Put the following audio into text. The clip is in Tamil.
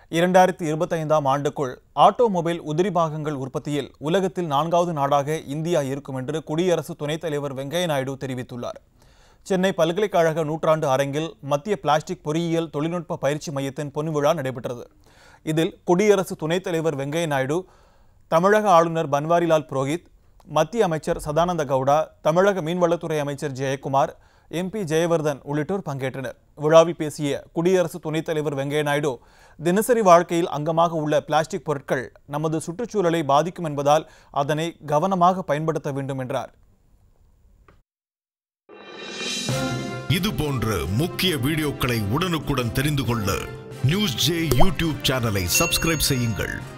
இரண்டாயிரத்தி இருபத்தைந்தாம் ஆண்டுக்குள் ஆட்டோமொபைல் உதிரி பாகங்கள் உற்பத்தியில் உலகத்தில் நான்காவது நாடாக இந்தியா இருக்கும் என்று குடியரசு துணைத் தலைவர் வெங்கையா நாயுடு தெரிவித்துள்ளார் சென்னை பல்கலைக்கழக நூற்றாண்டு அரங்கில் மத்திய பிளாஸ்டிக் பொறியியல் தொழில்நுட்ப பயிற்சி மையத்தின் பொன்விழா நடைபெற்றது இதில் குடியரசு துணைத் தலைவர் வெங்கையா நாயுடு தமிழக ஆளுநர் பன்வாரிலால் புரோஹித் மத்திய அமைச்சர் சதானந்த கவுடா தமிழக மீன்வளத்துறை அமைச்சர் ஜெயக்குமார் எம்பி ஜெயவர்தன் உள்ளிட்டோர் பங்கேற்றனர் விழாவில் பேசிய குடியரசு துணைத் தலைவர் வெங்கையா நாயுடு தினசரி வாழ்க்கையில் அங்கமாக உள்ள பிளாஸ்டிக் பொருட்கள் நமது சுற்றுச்சூழலை பாதிக்கும் என்பதால் அதனை கவனமாக பயன்படுத்த வேண்டும் என்றார் இது போன்ற முக்கிய வீடியோக்களை உடனுக்குடன் தெரிந்து கொள்ள நியூஸ் ஜே யூடியூப் சேனலை சப்ஸ்கிரைப் செய்யுங்கள்